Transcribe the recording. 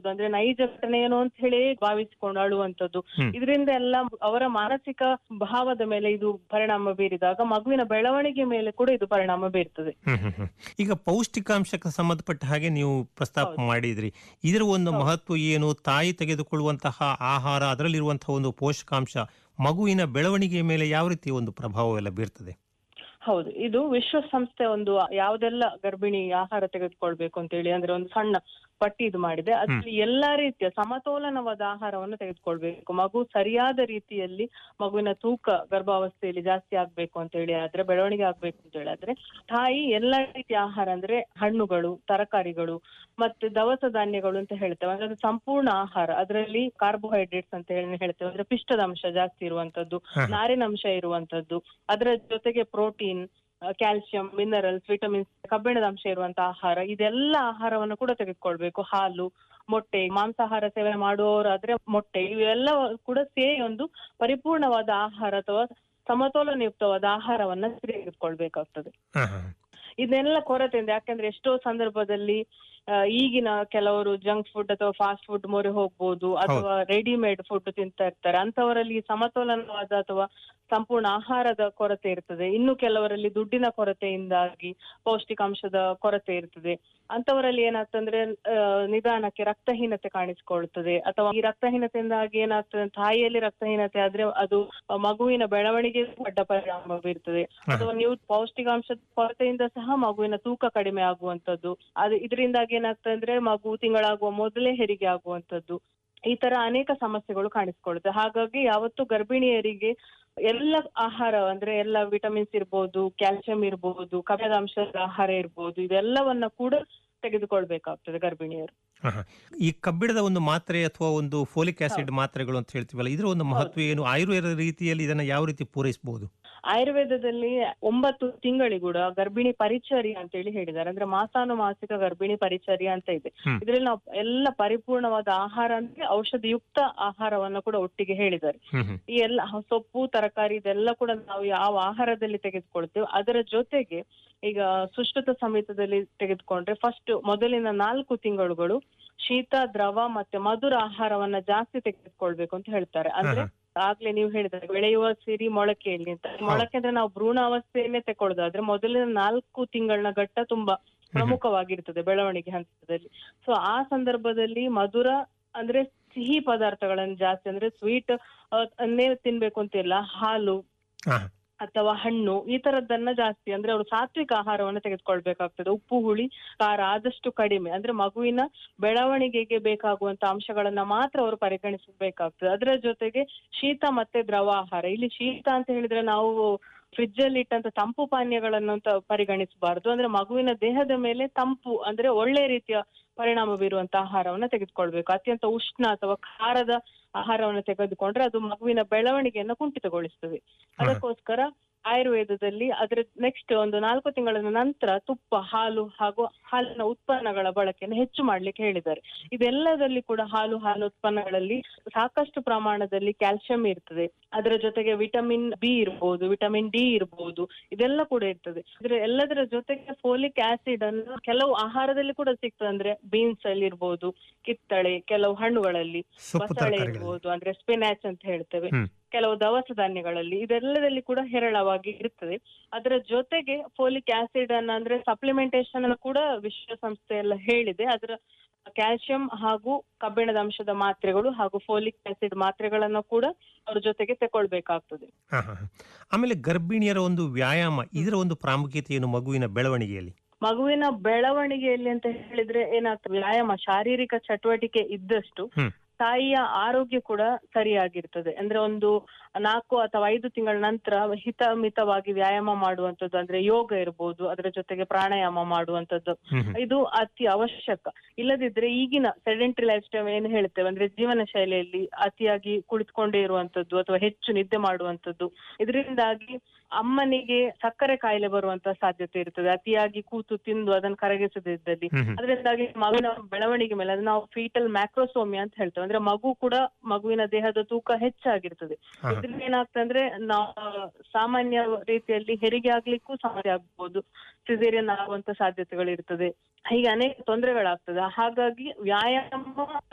ಮಾಡುವಂತದ್ದು ಅಂದ್ರೆ ನೈಜ ಘಟನೆ ಏನು ಅಂತ ಹೇಳಿ ಭಾವಿಸಿಕೊಂಡು ಅಳುವಂತದ್ದು ಹ್ಮ್. ಇದರಿಂದ ಎಲ್ಲ ಅವರ ಮಾನಸಿಕ ಭಾವದ ಮೇಲೆ ಇದು ಪರಿಣಾಮ ಬೀರಿದಾಗ ಮಗುವಿನ ಬೆಳವಣಿಗೆ ಮೇಲೆ ಕೂಡ ಇದು ಪರಿಣಾಮ ಬೀರ್ತದೆ ಹ್ಮ್ ಹ್ಮ್ ಹ್ಮ್. ಈಗ ಪೌಷ್ಟಿಕಾಂಶಕ್ಕೆ ಸಂಬಂಧಪಟ್ಟ ಹಾಗೆ ನೀವು ಪ್ರಸ್ತಾಪ ಹೌದು. ಮಾಡಿದ್ರಿ ಇದರ ಒಂದು ಹೌದು. ಮಹತ್ವ ಏನು ತಾಯಿ ತೆಗೆದುಕೊಳ್ಳುವಂತಹ ಆಹಾರ ಅದರಲ್ಲಿರುವಂತಹ ಒಂದು ಪೋಷಕಾಂಶ ಮಗುವಿನ ಬೆಳವಣಿಗೆಯ ಮೇಲೆ ಯಾವ ರೀತಿ ಒಂದು ಪ್ರಭಾವವೆಲ್ಲ ಬೀರ್ತದೆ ಹೌದು ಇದು ವಿಶ್ವಸಂಸ್ಥೆ ಒಂದು ಯಾವುದೆಲ್ಲ ಗರ್ಭಿಣಿ ಆಹಾರ ತೆಗೆದುಕೊಳ್ಬೇಕು ಅಂತ ಹೇಳಿ ಅಂದ್ರೆ ಒಂದು ಸಣ್ಣ ಪಟ್ಟಿ ಇದು ಮಾಡಿದೆ ಅದ್ರಲ್ಲಿ ಎಲ್ಲಾ ರೀತಿಯ ಸಮತೋಲನವಾದ ಆಹಾರವನ್ನು ತೆಗೆದುಕೊಳ್ಬೇಕು ಮಗು ಸರಿಯಾದ ರೀತಿಯಲ್ಲಿ ಮಗುವಿನ ತೂಕ ಗರ್ಭಾವಸ್ಥೆಯಲ್ಲಿ ಜಾಸ್ತಿ ಆಗ್ಬೇಕು ಅಂತ ಹೇಳಿ ಆದ್ರೆ ಬೆಳವಣಿಗೆ ಆಗ್ಬೇಕು ಅಂತ ಹೇಳಿ ಆದ್ರೆ ತಾಯಿ ಎಲ್ಲಾ ರೀತಿಯ ಆಹಾರ ಅಂದ್ರೆ ಹಣ್ಣುಗಳು ತರಕಾರಿಗಳು ಮತ್ತೆ ದವಸ ಧಾನ್ಯಗಳು ಅಂತ ಹೇಳ್ತೇವೆ ಅಂದ್ರೆ ಅದು ಸಂಪೂರ್ಣ ಆಹಾರ ಅದರಲ್ಲಿ ಕಾರ್ಬೋಹೈಡ್ರೇಟ್ಸ್ ಅಂತ ಹೇಳಿ ಹೇಳ್ತೇವೆ ಅಂದ್ರೆ ಪಿಷ್ಟದ ಅಂಶ ಜಾಸ್ತಿ ಇರುವಂತದ್ದು ಹ. ನಾರಿನಂಶ ಇರುವಂತದ್ದು ಅದರ ಜೊತೆಗೆ ಪ್ರೋಟೀನ್ ಕ್ಯಾಲ್ಸಿಯಂ ಮಿನರಲ್ಸ್ ವಿಟಮಿನ್ಸ್ ಕಬ್ಬಿಣದ ಅಂಶ ಇರುವಂತಹ ಆಹಾರ ಇದೆಲ್ಲ ಆಹಾರವನ್ನು ಕೂಡ ತೆಗೆದುಕೊಳ್ಬೇಕು ಹಾಲು ಮೊಟ್ಟೆ ಮಾಂಸಾಹಾರ ಸೇವನೆ ಮಾಡುವವರಾದ್ರೆ ಮೊಟ್ಟೆ ಇವೆಲ್ಲ ಕೂಡ ಸೇರಿ ಒಂದು ಪರಿಪೂರ್ಣವಾದ ಆಹಾರ ಅಥವಾ ಸಮತೋಲನಯುಕ್ತವಾದ ಆಹಾರವನ್ನ ತೆಗೆದುಕೊಳ್ಬೇಕಾಗ್ತದೆ ಹ, ಹ. ಇದೆಲ್ಲ ಕೊರತೆಯಿಂದ ಯಾಕಂದ್ರೆ ಎಷ್ಟೋ ಸಂದರ್ಭದಲ್ಲಿ ಆ, ಈಗಿನ ಕೆಲವರು ಜಂಕ್ ಫುಡ್ ಅಥವಾ ಫಾಸ್ಟ್ ಫುಡ್ ಮೊರೆ ಹೋಗ್ಬೋದು ಅಥವಾ ರೆಡಿಮೇಡ್ ಫುಡ್ ತಿಂತಾ ಇರ್ತಾರೆ ಅಂತವರಲ್ಲಿ ಸಮತೋಲನವಾದ ಅಥವಾ ಸಂಪೂರ್ಣ ಆಹಾರದ ಕೊರತೆ ಇರ್ತದೆ ಇನ್ನು ಕೆಲವರಲ್ಲಿ ದುಡ್ಡಿನ ಕೊರತೆಯಿಂದಾಗಿ ಪೌಷ್ಟಿಕಾಂಶದ ಕೊರತೆ ಇರ್ತದೆ ಅಂತವರಲ್ಲಿ ಏನಾಗ್ತಂದ್ರೆ ಆ, ನಿಧಾನಕ್ಕೆ ರಕ್ತಹೀನತೆ ಕಾಣಿಸಿಕೊಳ್ತದೆ ಅಥವಾ ಈ ರಕ್ತಹೀನತೆಯಿಂದಾಗಿ ಏನಾಗ್ತದೆ ತಾಯಿಯಲ್ಲಿ ರಕ್ತಹೀನತೆ ಆದ್ರೆ ಅದು ಮಗುವಿನ ಬೆಳವಣಿಗೆ ಅಡ್ಡ ಪರಿಣಾಮ ಬೀರ್ತದೆ ಅಥವಾ ನೀವು ಪೌಷ್ಟಿಕಾಂಶದ ಕೊರತೆಯಿಂದ ಸಹ ಮಗುವಿನ ತೂಕ ಕಡಿಮೆ ಆಗುವಂತದ್ದು ಅದು ಇದರಿಂದಾಗಿ ಏನಾಗ್ತದೆ ಅಂದ್ರೆ ಮಗು ತಿಂಗಳಾಗುವ ಮೊದಲೇ ಹೆರಿಗೆ ಆಗುವಂತದ್ದು ಈ ತರ ಅನೇಕ ಸಮಸ್ಯೆಗಳು ಕಾಣಿಸ್ಕೊಳ್ಳುತ್ತೆ ಹಾಗಾಗಿ ಯಾವತ್ತು ಗರ್ಭಿಣಿಯರಿಗೆ ಎಲ್ಲ ಆಹಾರ ಅಂದ್ರೆ ಎಲ್ಲ ವಿಟಮಿನ್ಸ್ ಇರ್ಬೋದು ಕ್ಯಾಲ್ಸಿಯಂ ಇರ್ಬೋದು ಕಬ್ಬಿಣದ ಅಂಶದ ಆಹಾರ ಇರ್ಬೋದು ಇದೆಲ್ಲವನ್ನ ಕೂಡ ತೆಗೆದುಕೊಳ್ಬೇಕಾಗ್ತದೆ ಗರ್ಭಿಣಿಯರು ಹ, ಹ. ಈ ಕಬ್ಬಿಣದ ಒಂದು ಮಾತ್ರೆ ಅಥವಾ ಒಂದು ಫೋಲಿಕ್ ಆಸಿಡ್ ಮಾತ್ರೆಗಳು ಅಂತ ಹೇಳ್ತೀವಲ್ಲ ಇದರ ಒಂದು ಮಹತ್ವ ಏನು ಆಯುರ್ವೇದ ರೀತಿಯಲ್ಲಿ ಇದನ್ನ ಯಾವ ರೀತಿ ಪೂರೈಸಬಹುದು ಆಯುರ್ವೇದದಲ್ಲಿ ಒಂಬತ್ತು ತಿಂಗಳಿಗೂಡ ಗರ್ಭಿಣಿ ಪರಿಚರ್ಯ ಅಂತ ಹೇಳಿ ಹೇಳಿದ್ದಾರೆ ಅಂದ್ರೆ ಮಾಸಾನುಮಾಸಿಕ ಗರ್ಭಿಣಿ ಪರಿಚರ್ಯ ಅಂತ ಇದೆ ಹ್ಮ್. ಇದ್ರಲ್ಲಿ ನಾವು ಎಲ್ಲ ಪರಿಪೂರ್ಣವಾದ ಆಹಾರ ಅಂದ್ರೆ ಔಷಧಿಯುಕ್ತ ಆಹಾರವನ್ನ ಕೂಡ ಒಟ್ಟಿಗೆ ಹೇಳಿದ್ದಾರೆ ಹ್ಮ್ ಹ್ಮ್ ಈ ಎಲ್ಲ ಸೊಪ್ಪು ತರಕಾರಿ ಇದೆಲ್ಲ ಕೂಡ ನಾವು ಯಾವ ಆಹಾರದಲ್ಲಿ ತೆಗೆದುಕೊಳ್ತೇವೆ ಅದರ ಜೊತೆಗೆ ಈಗ ಸುಶ್ರುತ ಸಮೇತದಲ್ಲಿ ತೆಗೆದುಕೊಂಡ್ರೆ ಫಸ್ಟ್ ಮೊದಲಿನ ನಾಲ್ಕು ತಿಂಗಳುಗಳು ಶೀತ ದ್ರವ ಮತ್ತೆ ಮಧುರ ಆಹಾರವನ್ನ ಜಾಸ್ತಿ ತೆಗೆದುಕೊಳ್ಬೇಕು ಅಂತ ಹೇಳ್ತಾರೆ ಅಂದ್ರೆ ಹ, ಆಗ್ಲೇ ನೀವು ಹೇಳಿದ್ರೆ ಬೆಳೆಯುವ ಸಿರಿ ಮೊಳಕೆಯಲ್ಲಿ ಅಂತ ಮೊಳಕೆ ಅಂದ್ರೆ ನಾವು ಭ್ರೂಣ ಅವಸ್ಥೆಯನ್ನೇ ತಗೊಳ್ಳೋದಾದ್ರೆ ಮೊದಲಿನ ನಾಲ್ಕು ತಿಂಗಳ ಘಟ್ಟ ತುಂಬಾ ಪ್ರಮುಖವಾಗಿರ್ತದೆ ಬೆಳವಣಿಗೆ ಹಂತದಲ್ಲಿ ಸೊ ಆ ಸಂದರ್ಭದಲ್ಲಿ ಮಧುರ ಅಂದ್ರೆ ಸಿಹಿ ಪದಾರ್ಥಗಳನ್ನು ಜಾಸ್ತಿ ಅಂದ್ರೆ ಸ್ವೀಟ್ ಅನ್ನೇ ತಿನ್ಬೇಕು ಅಂತಿಲ್ಲ ಹಾಲು ಹ. ಅಥವಾ ಹಣ್ಣು ಈ ತರದ್ದನ್ನ ಜಾಸ್ತಿ ಅಂದ್ರೆ ಅವರು ಸಾತ್ವಿಕ ಆಹಾರವನ್ನು ತೆಗೆದುಕೊಳ್ಬೇಕಾಗ್ತದೆ ಉಪ್ಪು ಹುಳಿ ಖಾರ ಆದಷ್ಟು ಕಡಿಮೆ ಅಂದ್ರೆ ಮಗುವಿನ ಬೆಳವಣಿಗೆಗೆ ಬೇಕಾಗುವಂತ ಅಂಶಗಳನ್ನ ಮಾತ್ರ ಅವರು ಪರಿಗಣಿಸಬೇಕಾಗ್ತದೆ ಅದರ ಜೊತೆಗೆ ಶೀತ ಮತ್ತೆ ದ್ರವ ಆಹಾರ ಇಲ್ಲಿ ಶೀತ ಅಂತ ಹೇಳಿದ್ರೆ ನಾವು ಫ್ರಿಡ್ಜ್ ಅಲ್ಲಿ ಇಟ್ಟಂತ ತಂಪು ಪಾನೀಯಗಳನ್ನು ಅಂತ ಪರಿಗಣಿಸಬಾರದು ಅಂದ್ರೆ ಮಗುವಿನ ದೇಹದ ಮೇಲೆ ತಂಪು ಅಂದ್ರೆ ಒಳ್ಳೆ ರೀತಿಯ ಪರಿಣಾಮ ಬೀರುವಂತ ಆಹಾರವನ್ನ ತೆಗೆದುಕೊಳ್ಬೇಕು ಅತ್ಯಂತ ಉಷ್ಣ ಅಥವಾ ಖಾರದ ಆಹಾರವನ್ನು ತೆಗೆದುಕೊಂಡ್ರೆ ಅದು ಮಗುವಿನ ಬೆಳವಣಿಗೆಯನ್ನ ಕುಂಠಿತಗೊಳಿಸ್ತದೆ ಅದಕ್ಕೋಸ್ಕರ ಆಯುರ್ವೇದದಲ್ಲಿ ಅದ್ರ ನೆಕ್ಸ್ಟ್ ಒಂದು ನಾಲ್ಕು ತಿಂಗಳ ನಂತರ ತುಪ್ಪ ಹಾಲು ಹಾಗೂ ಹಾಲಿನ ಉತ್ಪನ್ನಗಳ ಬಳಕೆಯನ್ನು ಹೆಚ್ಚು ಮಾಡ್ಲಿಕ್ಕೆ ಹೇಳಿದ್ದಾರೆ ಇದೆಲ್ಲದಲ್ಲಿ ಕೂಡ ಹಾಲು ಹಾಲು ಉತ್ಪನ್ನಗಳಲ್ಲಿ ಸಾಕಷ್ಟು ಪ್ರಮಾಣದಲ್ಲಿ ಕ್ಯಾಲ್ಸಿಯಂ ಇರ್ತದೆ ಅದರ ಜೊತೆಗೆ ವಿಟಮಿನ್ ಬಿ ಇರ್ಬೋದು ವಿಟಮಿನ್ ಡಿ ಇರ್ಬೋದು ಇದೆಲ್ಲ ಕೂಡ ಇರ್ತದೆ ಇದ್ರ ಎಲ್ಲದರ ಜೊತೆಗೆ ಫೋಲಿಕ್ ಆಸಿಡ್ ಅನ್ನು ಕೆಲವು ಆಹಾರದಲ್ಲಿ ಕೂಡ ಸಿಗ್ತದೆ ಅಂದ್ರೆ ಬೀನ್ಸ್ ಅಲ್ಲಿ ಇರ್ಬೋದು ಕಿತ್ತಳೆ ಕೆಲವು ಹಣ್ಣುಗಳಲ್ಲಿ ಸೊಪ್ಪು ಬಸಳೆ ತರಕಾರಿಗಳಲ್ಲಿ ಇರ್ಬೋದು ಅಂದ್ರೆ ಸ್ಪಿನಾಚ್ ಅಂತ ಹೇಳ್ತೇವೆ ಹ್ಮ್. ಕೆಲವು ದವಸ ಧಾನ್ಯಗಳಲ್ಲಿ ಇದೆಲ್ಲದಲ್ಲಿ ಕೂಡ ಹೇರಳವಾಗಿ ಇರ್ತದೆ ಅದರ ಜೊತೆಗೆ ಫೋಲಿಕ್ ಆಸಿಡ್ ಅನ್ನ ಅಂದ್ರೆ ಸಪ್ಲಿಮೆಂಟೇಶನ್ ಅನ್ನು ಕೂಡ ವಿಶ್ವಸಂಸ್ಥೆ ಎಲ್ಲ ಹೇಳಿದೆ ಅದರ ಕ್ಯಾಲ್ಸಿಯಂ ಹಾಗೂ ಕಬ್ಬಿಣದ ಅಂಶದ ಮಾತ್ರೆಗಳು ಹಾಗೂ ಫೋಲಿಕ್ ಆಸಿಡ್ ಮಾತ್ರೆಗಳನ್ನ ಕೂಡ ಅವ್ರ ಜೊತೆಗೆ ತಗೊಳ್ಬೇಕಾಗ್ತದೆ ಹ, ಹ, ಹ. ಆಮೇಲೆ ಗರ್ಭಿಣಿಯರ ಒಂದು ವ್ಯಾಯಾಮ ಇದರ ಒಂದು ಪ್ರಾಮುಖ್ಯತೆ ಏನು ಮಗುವಿನ ಬೆಳವಣಿಗೆಯಲ್ಲಿ ಮಗುವಿನ ಬೆಳವಣಿಗೆಯಲ್ಲಿ ಅಂತ ಹೇಳಿದ್ರೆ ಏನಾಗ್ತದೆ ವ್ಯಾಯಾಮ ಶಾರೀರಿಕ ಚಟುವಟಿಕೆ ಇದ್ದಷ್ಟು ಹ್ಮ್. ತಾಯಿಯ ಆರೋಗ್ಯ ಕೂಡ ಸರಿಯಾಗಿರ್ತದೆ ಅಂದ್ರೆ ಒಂದು ನಾಲ್ಕು ಅಥವಾ ಐದು ತಿಂಗಳ ನಂತರ ಹಿತಮಿತವಾಗಿ ವ್ಯಾಯಾಮ ಮಾಡುವಂತದ್ದು ಅಂದ್ರೆ ಯೋಗ ಇರ್ಬೋದು ಅದರ ಜೊತೆಗೆ ಪ್ರಾಣಾಯಾಮ ಮಾಡುವಂತದ್ದು ಹ್ಮ್ ಹ್ಮ್. ಇದು ಅತಿ ಅವಶ್ಯಕ ಇಲ್ಲದಿದ್ರೆ ಈಗಿನ ಸೆಡೆಂಟ್ರಿ ಲೈಫ್ ಸ್ಟೈಲ್ ಏನು ಹೇಳ್ತೇವೆ ಅಂದ್ರೆ ಜೀವನ ಶೈಲಿಯಲ್ಲಿ ಅತಿಯಾಗಿ ಕುಳಿತುಕೊಂಡೇ ಇರುವಂತದ್ದು ಅಥವಾ ಹೆಚ್ಚು ನಿದ್ದೆ ಮಾಡುವಂತದ್ದು ಇದರಿಂದಾಗಿ ಅಮ್ಮನಿಗೆ ಸಕ್ಕರೆ ಕಾಯಿಲೆ ಬರುವಂತ ಸಾಧ್ಯತೆ ಇರ್ತದೆ ಅತಿಯಾಗಿ ಕೂತು ತಿಂದು ಅದನ್ನು ಕರಗಿಸದಿದ್ದಲ್ಲಿ ಹ್ಮ್ ಹ್ಮ್. ಅದರಿಂದಾಗಿ ಮಗುವಿನ ಬೆಳವಣಿಗೆ ಮೇಲೆ ಅದು ನಾವು ಫೀಟಲ್ ಮ್ಯಾಕ್ರೋಸೋಮಿಯಾ ಅಂತ ಹೇಳ್ತೇವೆ ಅಂದ್ರೆ ಮಗು ಕೂಡ ಮಗುವಿನ ದೇಹದ ತೂಕ ಹೆಚ್ಚಾಗಿರ್ತದೆ ಹ, ಹ. ಇದ್ರಿಂದ ಏನಾಗ್ತದೆ ನಾವು ಸಾಮಾನ್ಯ ರೀತಿಯಲ್ಲಿ ಹೆರಿಗೆ ಆಗ್ಲಿಕ್ಕೂ ಸಮಸ್ಯೆ ಆಗ್ಬಹುದು ಸಿಸೇರಿಯನ್ ಆಗುವಂತ ಸಾಧ್ಯತೆಗಳು ಇರ್ತದೆ ಹೀಗೆ ಅನೇಕ ತೊಂದರೆಗಳಾಗ್ತದೆ ಹಾಗಾಗಿ ವ್ಯಾಯಾಮ